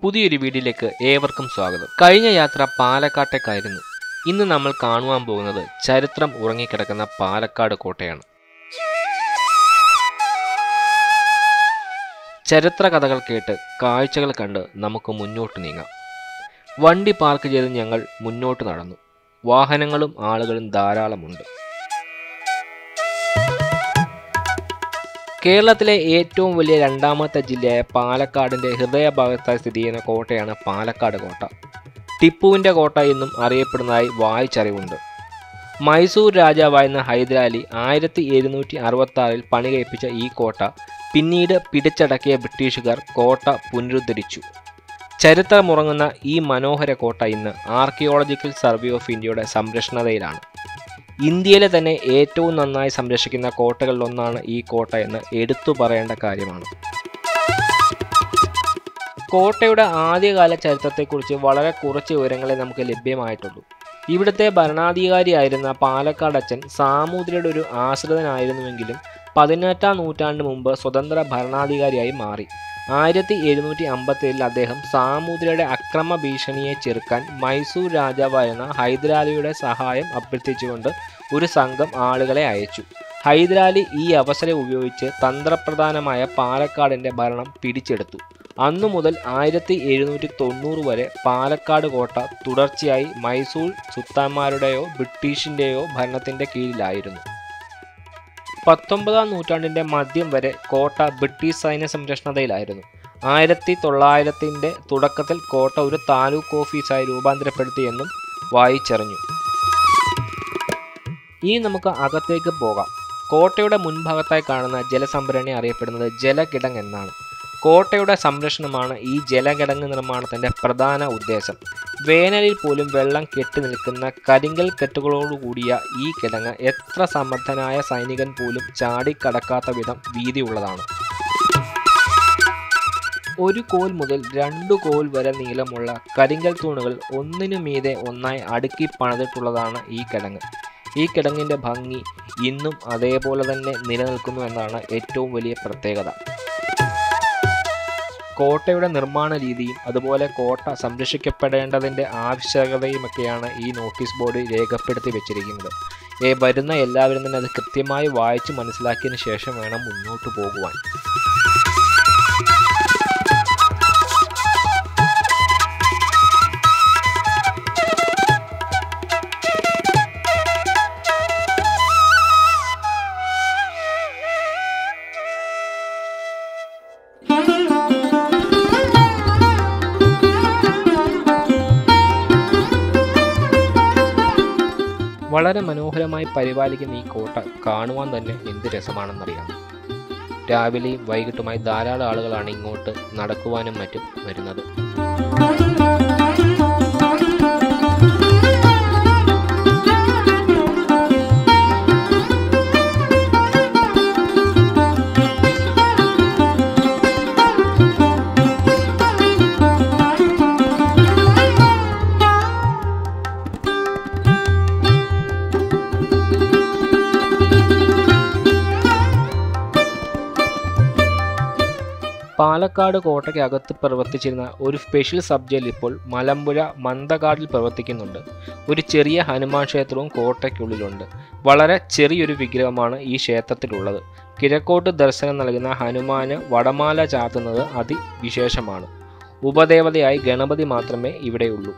പുതിയൊരു വീഡിയോയിലേക്ക് ഏവർക്കും സ്വാഗതം കഴിഞ്ഞ യാത്ര പാലക്കാട്ടേക്കായിരുന്നു ഇന്ന് നമ്മൾ കാണുവാൻ പോകുന്നത് ചരിത്രം ഉറങ്ങിക്കിടക്കുന്ന പാലക്കാട് കോട്ടയാണ് ചരിത്ര കഥകൾ കേട്ട് കാഴ്ചകൾ കണ്ട് നമുക്ക് മുന്നോട്ട് നീങ്ങാം വണ്ടി പാർക്ക് ചെയ്ത് ഞങ്ങൾ മുന്നോട്ട് നടന്നു വാഹനങ്ങളും ആളുകളും ധാരാളമുണ്ട് കേരളത്തിലെ ഏറ്റവും വലിയ രണ്ടാമത്തെ ജില്ലയായ പാലക്കാടിൻ്റെ ഹൃദയഭാഗത്തായി സ്ഥിതി ചെയ്യുന്ന കോട്ടയാണ് പാലക്കാട് കോട്ട ടിപ്പുവിൻ്റെ കോട്ട എന്നും അറിയപ്പെടുന്നതായി വായിച്ചറിവുണ്ട് മൈസൂർ രാജാവായിരുന്ന ഹൈദരാലി ആയിരത്തി എഴുന്നൂറ്റി അറുപത്തി ആറിൽ പണി കഴിപ്പിച്ച ഈ കോട്ട പിന്നീട് പിടിച്ചടക്കിയ ബ്രിട്ടീഷുകാർ കോട്ട പുനരുദ്ധരിച്ചു ചരിത്രമുറങ്ങുന്ന ഈ മനോഹര കോട്ട ഇന്ന് ആർക്കിയോളജിക്കൽ സർവേ ഓഫ് ഇന്ത്യയുടെ സംരക്ഷണതയിലാണ് ഇന്ത്യയിലെ തന്നെ ഏറ്റവും നന്നായി സംരക്ഷിക്കുന്ന കോട്ടകളിലൊന്നാണ് ഈ കോട്ട എന്ന് എടുത്തു പറയേണ്ട കാര്യമാണ് കോട്ടയുടെ ആദ്യകാല ചരിത്രത്തെക്കുറിച്ച് വളരെ കുറച്ച് വിവരങ്ങളെ നമുക്ക് ലഭ്യമായിട്ടുള്ളൂ ഇവിടുത്തെ ഭരണാധികാരിയായിരുന്ന പാലക്കാട് അച്ഛൻ സാമൂതിരിയുടെ ഒരു ആശ്രിതനായിരുന്നുവെങ്കിലും പതിനെട്ടാം നൂറ്റാണ്ട് മുമ്പ് സ്വതന്ത്ര ഭരണാധികാരിയായി മാറി ആയിരത്തി എഴുന്നൂറ്റി അമ്പത്തേഴിൽ അദ്ദേഹം സാമൂതിരിയുടെ അക്രമ ഭീഷണിയെ ചെറുക്കാൻ മൈസൂർ രാജാവായിരുന്ന ഹൈദരാലിയുടെ സഹായം അഭ്യർത്ഥിച്ചുകൊണ്ട് ഒരു സംഘം ആളുകളെ അയച്ചു ഹൈദരാലി ഈ അവസരം ഉപയോഗിച്ച് തന്ത്രപ്രധാനമായ പാലക്കാടിൻ്റെ ഭരണം പിടിച്ചെടുത്തു അന്നു മുതൽ ആയിരത്തി എഴുന്നൂറ്റി തൊണ്ണൂറ് വരെ പാലക്കാട് കോട്ട തുടർച്ചയായി മൈസൂർ സുൽത്താന്മാരുടെയോ ബ്രിട്ടീഷിൻ്റെയോ ഭരണത്തിൻ്റെ കീഴിലായിരുന്നു പത്തൊമ്പതാം നൂറ്റാണ്ടിൻ്റെ മധ്യം വരെ കോട്ട ബ്രിട്ടീഷ് സൈന്യ സംരക്ഷണതയിലായിരുന്നു ആയിരത്തി തൊള്ളായിരത്തിൻ്റെ തുടക്കത്തിൽ കോട്ട ഒരു താലൂക്ക് ഓഫീസായി രൂപാന്തരപ്പെടുത്തിയെന്നും വായിച്ചറിഞ്ഞു ഇനി നമുക്ക് അകത്തേക്ക് പോകാം കോട്ടയുടെ മുൻഭാഗത്തായി കാണുന്ന ജലസംഭരണി അറിയപ്പെടുന്നത് ജലകിടങ് എന്നാണ് കോട്ടയുടെ സംരക്ഷണമാണ് ഈ ജലകിടങ്ങ് നിർമ്മാണത്തിൻ്റെ പ്രധാന ഉദ്ദേശം വേനലിൽ പോലും വെള്ളം കെട്ടി നിൽക്കുന്ന കരിങ്കൽ കെട്ടുകളോടുകൂടിയ ഈ കിടങ്ങ് എത്ര സമർത്ഥനായ സൈനികൻ പോലും ചാടിക്കടക്കാത്ത വിധം വീതിയുള്ളതാണ് ഒരു കോൽ മുതൽ രണ്ടു കോൽ വരെ നീളമുള്ള കരിങ്കൽ തൂണുകൾ ഒന്നിനു മീതെ ഒന്നായി അടുക്കി പണിതിട്ടുള്ളതാണ് ഈ കിടങ്ങ് ഈ കിടങ്ങിൻ്റെ ഭംഗി ഇന്നും അതേപോലെ തന്നെ നിലനിൽക്കുന്നു എന്നാണ് ഏറ്റവും വലിയ പ്രത്യേകത കോട്ടയുടെ നിർമ്മാണ രീതിയും അതുപോലെ കോട്ട സംരക്ഷിക്കപ്പെടേണ്ടതിൻ്റെ ആവശ്യകതയുമൊക്കെയാണ് ഈ നോട്ടീസ് ബോർഡ് രേഖപ്പെടുത്തി വെച്ചിരിക്കുന്നത് ഏ വരുന്ന എല്ലാവരും തന്നെ അത് കൃത്യമായി വായിച്ച് മനസ്സിലാക്കിയതിന് ശേഷം വേണം മുന്നോട്ട് പോകുവാൻ വളരെ മനോഹരമായി പരിപാലിക്കുന്ന ഈ കോട്ട കാണുവാൻ തന്നെ എന്ത് രസമാണെന്നറിയാം രാവിലെയും വൈകിട്ടുമായി ധാരാളം ആളുകളാണ് ഇങ്ങോട്ട് നടക്കുവാനും മറ്റും വരുന്നത് പാലക്കാട് കോട്ടയ്ക്കകത്ത് പ്രവർത്തിച്ചിരുന്ന ഒരു സ്പെഷ്യൽ സബ് ജയിൽ ഇപ്പോൾ മലമ്പുഴ മന്ദകാടിൽ പ്രവർത്തിക്കുന്നുണ്ട് ഒരു ചെറിയ ഹനുമാൻ ക്ഷേത്രവും കോട്ടയ്ക്കുള്ളിലുണ്ട് വളരെ ചെറിയൊരു വിഗ്രഹമാണ് ഈ ക്ഷേത്രത്തിലുള്ളത് കിഴക്കോട്ട് ദർശനം നൽകുന്ന ഹനുമാന് വടമാല ചാർത്തുന്നത് അതിവിശേഷമാണ് ഉപദേവതയായി ഗണപതി മാത്രമേ ഇവിടെയുള്ളൂ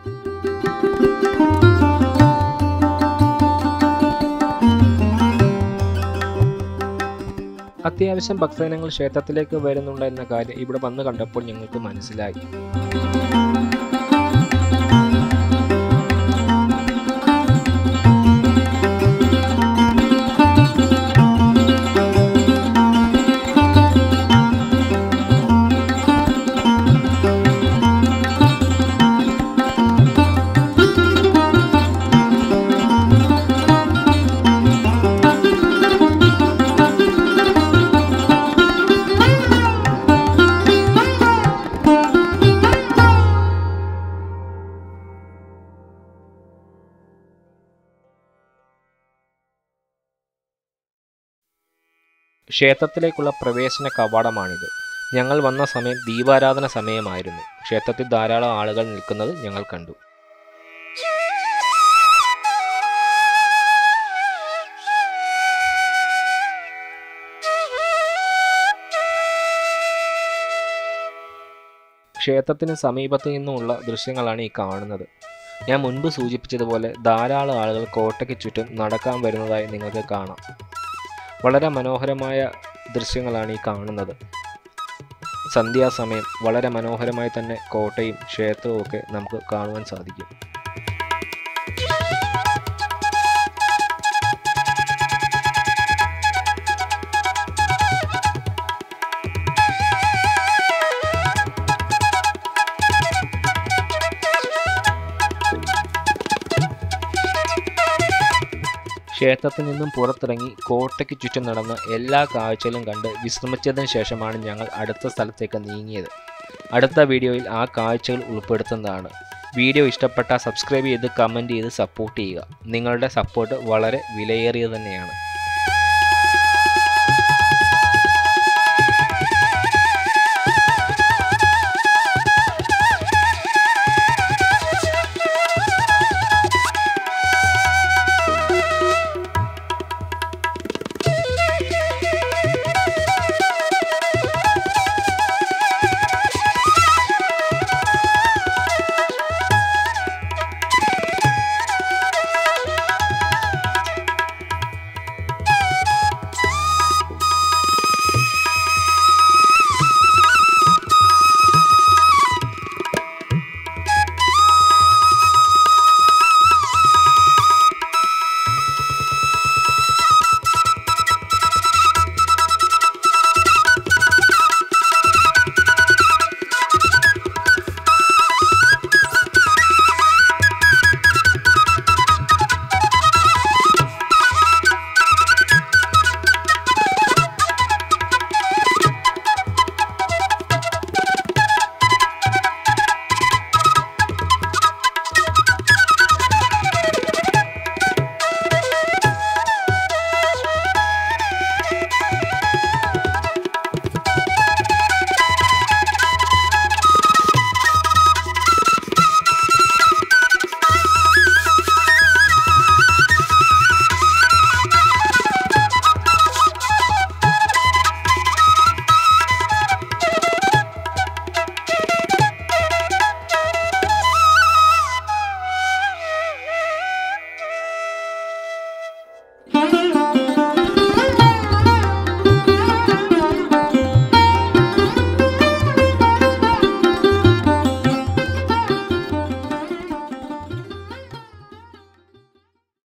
അത്യാവശ്യം ഭക്തജനങ്ങൾ ക്ഷേത്രത്തിലേക്ക് വരുന്നുണ്ട് എന്ന കാര്യം ഇവിടെ വന്ന് കണ്ടപ്പോൾ ഞങ്ങൾക്ക് മനസ്സിലായി ക്ഷേത്രത്തിലേക്കുള്ള പ്രവേശന കവാടമാണിത് ഞങ്ങൾ വന്ന സമയം ദീപാരാധന സമയമായിരുന്നു ക്ഷേത്രത്തിൽ ധാരാളം ആളുകൾ നിൽക്കുന്നത് ഞങ്ങൾ കണ്ടു ക്ഷേത്രത്തിന് സമീപത്തു നിന്നുമുള്ള ദൃശ്യങ്ങളാണ് ഈ കാണുന്നത് ഞാൻ മുൻപ് സൂചിപ്പിച്ചതുപോലെ ധാരാളം ആളുകൾ കോട്ടയ്ക്ക് ചുറ്റും നടക്കാൻ വരുന്നതായി നിങ്ങൾക്ക് കാണാം വളരെ മനോഹരമായ ദൃശ്യങ്ങളാണ് ഈ കാണുന്നത് സന്ധ്യാസമയം വളരെ മനോഹരമായി തന്നെ കോട്ടയും ക്ഷേത്രവും ഒക്കെ നമുക്ക് കാണുവാൻ സാധിക്കും ക്ഷേത്രത്തിൽ നിന്നും പുറത്തിറങ്ങി കോട്ടയ്ക്ക് ചുറ്റും നടന്ന് എല്ലാ കാഴ്ചകളും കണ്ട് വിശ്രമിച്ചതിന് ശേഷമാണ് ഞങ്ങൾ അടുത്ത സ്ഥലത്തേക്ക് നീങ്ങിയത് അടുത്ത വീഡിയോയിൽ ആ കാഴ്ചകൾ ഉൾപ്പെടുത്തുന്നതാണ് വീഡിയോ ഇഷ്ടപ്പെട്ടാൽ സബ്സ്ക്രൈബ് ചെയ്ത് കമൻറ്റ് ചെയ്ത് സപ്പോർട്ട് ചെയ്യുക നിങ്ങളുടെ സപ്പോർട്ട് വളരെ വിലയേറിയത് തന്നെയാണ്